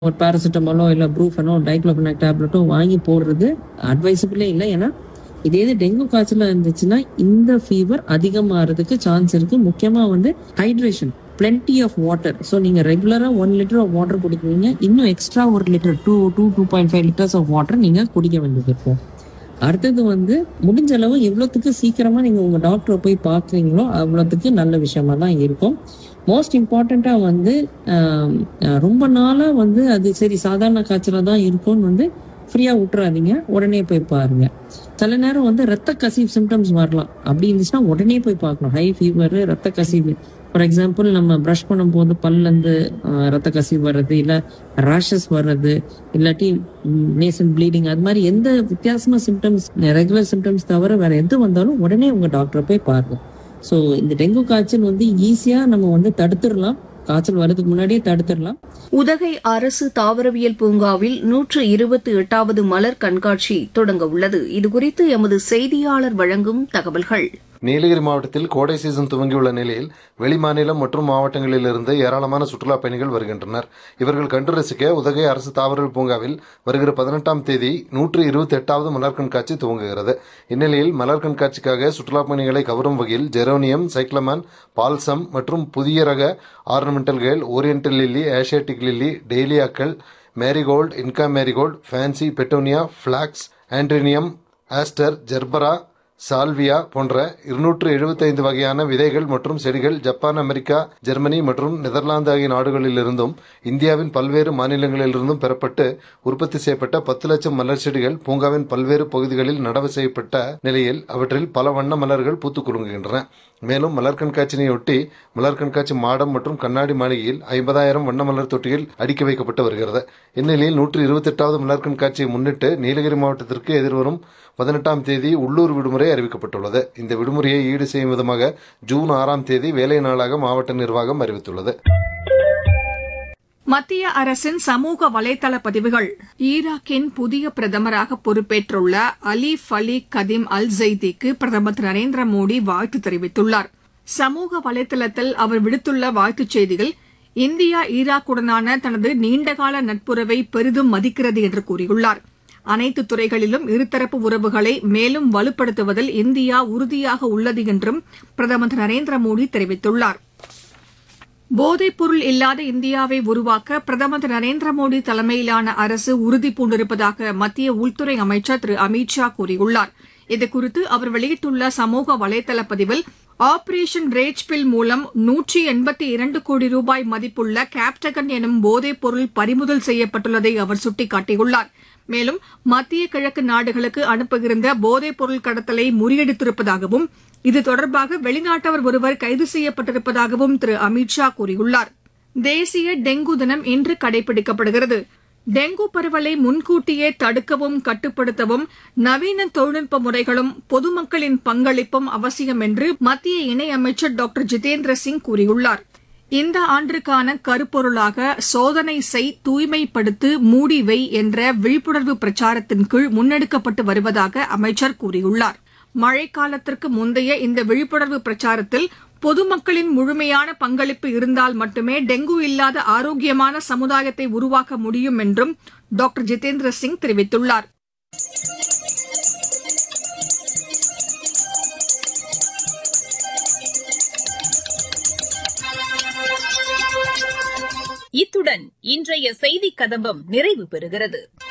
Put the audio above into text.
ஒரு பேராசிட்டமாலோ இல்லை ப்ரூஃபனோ டைக்ளோஃபெனாக் டேப்லெட்டோ வாங்கி போடுறது அட்வைசபிளே இல்லை ஏன்னா இதே இது டெங்கு காய்ச்சல் இருந்துச்சுன்னா இந்த ஃபீவர் அதிகமாகிறதுக்கு சான்ஸ் இருக்கு முக்கியமா வந்து hydration plenty of water so நீங்க ரெகுலரா ஒன் லிட்டர் ஆஃப் வாட்டர் குடிக்கிறீங்க இன்னும் எக்ஸ்ட்ரா ஒரு litre two two two point five litres of water நீங்க குடிக்க வேண்டியது இருக்கும் அடுத்தது வந்து முடிஞ்ச அளவு எவ்வளோத்துக்கு சீக்கிரமா நீங்க உங்க டாக்டரை போய் பார்க்குறீங்களோ அவ்வளோத்துக்கு நல்ல விஷயமா தான் இருக்கும் மோஸ்ட் இம்பார்ட்டண்ட்டாக வந்து ஆம், அஹ், ரொம்ப நாளாக வந்து அது சரி சாதாரண காய்ச்சலாக தான் இருக்கும்னு வந்து ஃப்ரீயாக விட்டுறாதீங்க உடனே போய் பாருங்க சில நேரம் வந்து ரத்த கசிவு சிம்டம்ஸ் வரலாம் அப்படி இருந்துச்சுன்னா உடனே போய் பார்க்கணும் ஹை ஃபீவர் ரத்த கசிவு ஃபார் எக்ஸாம்பிள் நம்ம ப்ரஷ் பண்ணும்போது பல்லேருந்து அஹ், ரத்த கசிவு வர்றது இல்லை ரேஷஸ் வர்றது இல்லாட்டி நேசன் ப்ளீடிங் அது மாதிரி எந்த வித்தியாசமான சிம்டம்ஸ் ரெகுலர் சிம்டம்ஸ் தவிர வேற எது வந்தாலும் உடனே உங்க டாக்டரை போய் பாருங்க ஸோ இந்த டெங்கு காய்ச்சல் வந்து ஈஸியாக நம்ம வந்து தடுத்துடலாம் காய்ச்சல் வர்றதுக்கு முன்னாடியே தடுத்துடலாம் உதகை அரசு தாவரவியல் பூங்காவில் நூற்று இருபத்தி எட்டாவது மலர் கண்காட்சி தொடங்க உள்ளது இதுகுறித்து எமது செய்தியாளர் வழங்கும் தகவல்கள் நீலகிரி மாவட்டத்தில் கோடை சீசன் துவங்கியுள்ள நிலையில் வெளிமாநிலம் மற்றும் மாவட்டங்களிலிருந்து ஏராளமான சுற்றுலா பயணிகள் வருகின்றனர் இவர்கள் கண்டு ரசிக்க உதகை அரசு தாவரவியல் பூங்காவில் வருகிற பதினெட்டாம் தேதி நூற்று இருபத்தி எட்டாவது மலர் கண்காட்சி துவங்குகிறது இந்நிலையில் மலர் கண்காட்சிக்காக சுற்றுலா பயணிகளை கவரும் வகையில் ஜெரோனியம் சைக்ளமன் பால்சம் மற்றும் புதிய ரக ornamental kale oriental lily Asiatic lily டெய்லியாக்கள் marigold Inca marigold fancy petunia phlox anthurium aster gerbera salvia போன்ற இருநூற்று எழுபத்தைந்து வகையான விதைகள் மற்றும் செடிகள் ஜப்பான் அமெரிக்கா ஜெர்மனி மற்றும் நெதர்லாந்து ஆகிய நாடுகளிலிருந்தும் இந்தியாவின் பல்வேறு மாநிலங்களிலிருந்தும் பெறப்பட்டு உற்பத்தி செய்யப்பட்ட பத்து லட்சம் மலர் செடிகள் பூங்காவின் பல்வேறு பகுதிகளில் நடவு செய்யப்பட்ட நிலையில் அவற்றில் பல வண்ண மலர்கள் பூத்துக் குலுங்குகின்றன மேலும் மலர் கண்காட்சியினையொட்டி மலர் கண்காட்சி மாடம் மற்றும் கண்ணாடி மாளிகையில் ஐம்பதாயிரம் வண்ண மலர் தொட்டிகள் அடுக்கி வைக்கப்பட்டு வருகிறது இந்நிலையில் நூற்று இருபத்தி எட்டாவது மலர் கண்காட்சியை முன்னிட்டு நீலகிரி மாவட்டத்திற்கு எதிர்வரும் பதினெட்டாம் தேதி உள்ளூர் விடுமுறை அறிவிக்கப்பட்டுள்ளது இந்த விடுமுறையை ஈடு செய்யும் விதமாக ஜூன் ஆறாம் தேதி வேலை நாளாக மாவட்ட நிர்வாகம் அறிவித்துள்ளது மத்திய அரசின் சமூக வலைதள பதிவுகள் ஈராக்கின் புதிய பிரதமராக பொறுப்பேற்றுள்ள அலீஃப் அலி கதீம் அல் ஜெய்திக்கு பிரதமர் திரு நரேந்திர மோடி வாழ்த்து தெரிவித்துள்ளார் சமூக வலைதளத்தில் அவர் விடுத்துள்ள வாழ்த்துச் செய்தியில் இந்தியா ஈராக்குடனான தனது நீண்டகால நட்புறவை பெரிதும் மதிக்கிறது என்று கூறியுள்ளார் அனைத்து துறைகளிலும் இருதரப்பு உறவுகளை மேலும் வலுப்படுத்துவதில் இந்தியா உறுதியாக உள்ளது என்றும் பிரதமர் திரு நரேந்திர மோடி தெரிவித்துள்ளார் போதைப்பொருள் இல்லாத இந்தியாவை உருவாக்க பிரதமர் திரு நரேந்திர மோடி தலைமையிலான அரசு உறுதி பூண்டிருப்பதாக மத்திய உள்துறை அமைச்சர் திரு அமித் ஷா கூறியுள்ளார் இதுகுறித்து அவர் வெளியிட்டுள்ள சமூக வலைதள பதிவில் ஆபரேஷன் ரேஜ் பில் மூலம் நூற்றி எண்பத்தி இரண்டு கோடி ரூபாய் மதிப்புள்ள கேப்டகன் எனும் போதைப் பொருள் பறிமுதல் செய்யப்பட்டுள்ளதை அவர் சுட்டிக்காட்டியுள்ளார் மேலும் மத்திய கிழக்கு நாடுகளுக்கு அனுப்புகின்ற போதைப் பொருள் கடத்தலை முறியடித்திருப்பதாகவும் இது தொடர்பாக வெளிநாட்டவர் ஒருவர் கைது செய்யப்பட்டிருப்பதாகவும் திரு அமித் ஷா கூறியுள்ளார் தேசிய டெங்கு தினம் இன்று கடைபிடிக்கப்படுகிறது டெங்கு பரவலை முன்கூட்டியே தடுக்கவும் கட்டுப்படுத்தவும் நவீன தொழில்நுட்ப முறைகளும் பொதுமக்களின் பங்களிப்பும் அவசியம் என்று மத்திய இணையமைச்சர் டாக்டர் ஜிதேந்திர சிங் கூறியுள்ளார் இந்த ஆண்டிற்கான கருப்பொருளாக சோதனை செய் தூய்மைப்படுத்து மூடி வை என்ற விழிப்புணர்வு பிரச்சாரத்தின் கீழ் முன்னெடுக்கப்பட்டு வருவதாக அமைச்சர் கூறியுள்ளார் மழைக்காலத்திற்கு முந்தைய இந்த விழிப்புணர்வு பிரச்சாரத்தில் பொதுமக்களின் முழுமையான பங்களிப்பு இருந்தால் மட்டுமே டெங்கு இல்லாத ஆரோக்கியமான சமுதாயத்தை உருவாக்க முடியும் என்றும் டாக்டர் ஜிதேந்திர சிங் தெரிவித்துள்ளார் இத்துடன் இன்றைய செய்திக் கதம்பம் நிறைவு பெறுகிறது